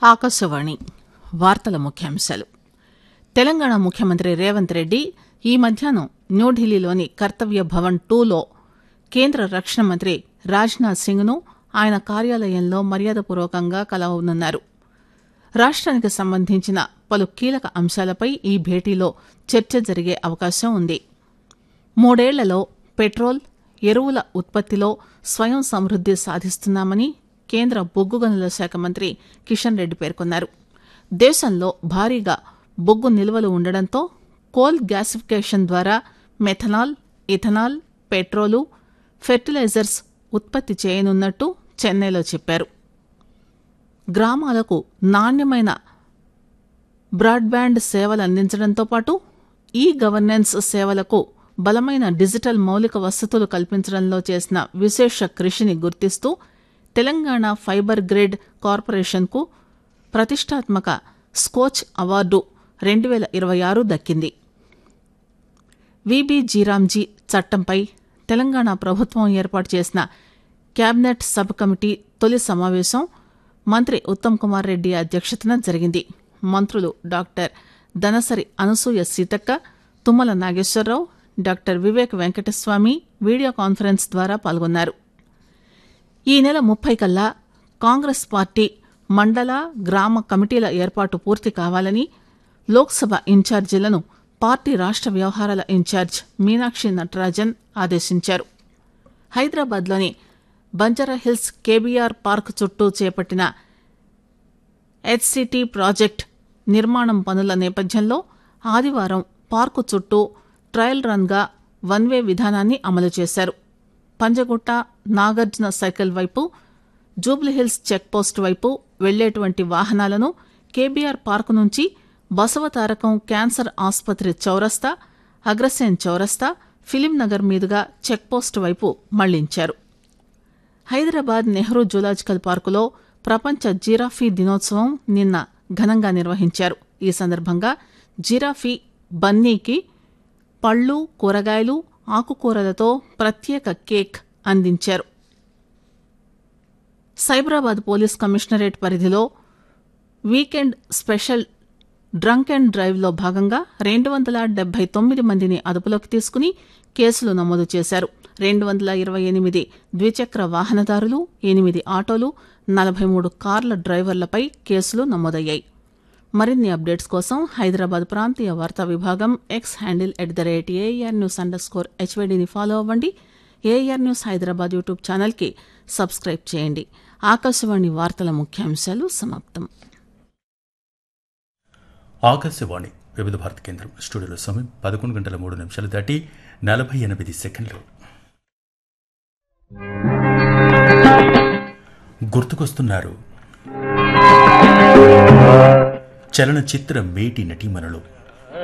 ఆకాశవాణి వార్తల ముఖ్యాంశాలు తెలంగాణ ముఖ్యమంత్రి రేవంత్ రెడ్డి ఈ మధ్యాహ్నం న్యూఢిల్లీలోని కర్తవ్య భవన్ టూలో కేంద్ర రక్షణ మంత్రి రాజ్నాథ్ సింగ్ ను ఆయన కార్యాలయంలో మర్యాదపూర్వకంగా కలవనున్నారు రాష్ట్రానికి సంబంధించిన పలు కీలక అంశాలపై ఈ భేటీలో చర్చ జరిగే అవకాశం ఉంది మూడేళ్లలో పెట్రోల్ ఎరువుల ఉత్పత్తిలో స్వయం సమృద్ది సాధిస్తున్నామని కేంద్ర బొగ్గు గనుల శాఖ మంత్రి కిషన్ రెడ్డి పేర్కొన్నారు దేశంలో భారీగా బొగ్గు నిల్వలు ఉండడంతో కోల్ గ్యాసిఫికేషన్ ద్వారా మెథనాల్ ఇథనాల్ పెట్రోలు ఫెర్టిలైజర్స్ ఉత్పత్తి చేయనున్నట్టు చెన్నైలో చెప్పారు గ్రామాలకు నాణ్యమైన బ్రాడ్బ్యాండ్ సేవలు అందించడంతో పాటు ఈ గవర్నెన్స్ సేవలకు బలమైన డిజిటల్ మౌలిక వసతులు కల్పించడంలో చేసిన విశేష కృషిని గుర్తిస్తూ తెలంగాణ ఫైబర్ గ్రిడ్ కార్పొరేషన్కు ప్రతిష్టాత్మక స్కోచ్ అవార్డు రెండు వేల ఇరవై ఆరు దక్కింది విబి జీరాంజీ చట్టంపై తెలంగాణ ప్రభుత్వం ఏర్పాటు చేసిన కేబినెట్ సబ్ కమిటీ తొలి సమావేశం మంత్రి ఉత్తమ్ కుమార్ రెడ్డి అధ్యక్షతన జరిగింది మంత్రులు doctor Danasari Anasuya Seethakka Tummala Nageswara Rao doctor Vivek Venkataswamy video conference ద్వారా పాల్గొన్నారు ఈ నెల ముప్పై కల్లా కాంగ్రెస్ పార్టీ మండల గ్రామ కమిటీల ఏర్పాటు పూర్తి కావాలని లోక్సభ ఇన్ఛార్జీలను పార్టీ రాష్ట్ర వ్యవహారాల ఇన్ఛార్జ్ మీనాక్షి నటరాజన్ ఆదేశించారు హైదరాబాద్లోని బంజారాహిల్స్ కేబీఆర్ పార్క్ చుట్టూ చేపట్టిన హెచ్సిటీ ప్రాజెక్ట్ నిర్మాణం పనుల నేపథ్యంలో ఆదివారం పార్కు చుట్టూ ట్రయల్ రన్గా వన్ వే విధానాన్ని అమలు చేశారు పంజగుట్ట నాగార్జున సైకిల్ వైపు జూబ్లీహిల్స్ చెక్పోస్ట్ వైపు వెళ్లేటువంటి వాహనాలను కేబీఆర్ పార్కు నుంచి బసవతారకం క్యాన్సర్ ఆసుపత్రి చౌరస్తా అగ్రసేన్ చౌరస్తా ఫిలిం నగర్ మీదుగా చెక్పోస్ట్ వైపు మళ్లించారు హైదరాబాద్ నెహ్రూ జూలాజికల్ పార్కులో ప్రపంచ జిరాఫీ దినోత్సవం నిన్న ఘనంగా నిర్వహించారు ఈ సందర్భంగా జిరాఫీ బన్నీకి పళ్ళు కూరగాయలు ఆకుకూరలతో ప్రత్యేక కేక్ అందించారు సైబరాబాద్ పోలీస్ కమిషనరేట్ పరిధిలో వీకెండ్ స్పెషల్ డ్రంక్ అండ్ డ్రైవ్లో భాగంగా రెండు వందల డెబ్బై తొమ్మిది మందిని అదుపులోకి తీసుకుని కేసులు నమోదు చేశారు రెండు వందల ఇరవై ఎనిమిది ద్విచక్ర వాహనదారులు ఎనిమిది ఆటోలు నలభై మూడు కార్ల డ్రైవర్లపై కేసులు నమోదయ్యాయి మరిన్ని అప్డేట్స్ కోసం హైదరాబాద్ ప్రాంతీయ వార్తా విభాగం X handle at the rate AIR news underscore స్కోర్ హెచ్వైడీని ఫాలో అవ్వండి ఏఆర్ న్యూస్ హైదరాబాద్ యూట్యూబ్ ఛానల్కి సబ్స్క్రైబ్ చేయండి ఆకాశవాణి వార్తల ముఖ్యాంశాలు సమాప్తం ఆకాశవాణి వివిధ భారత కేంద్రం స్టూడియోలో సమయం పదకొండు గంటల మూడు నిమిషాలు దాటి నలభై ఎనిమిది సెకండ్లు గుర్తుకొస్తున్నారు చలనచిత్ర మేటి నటీమణులు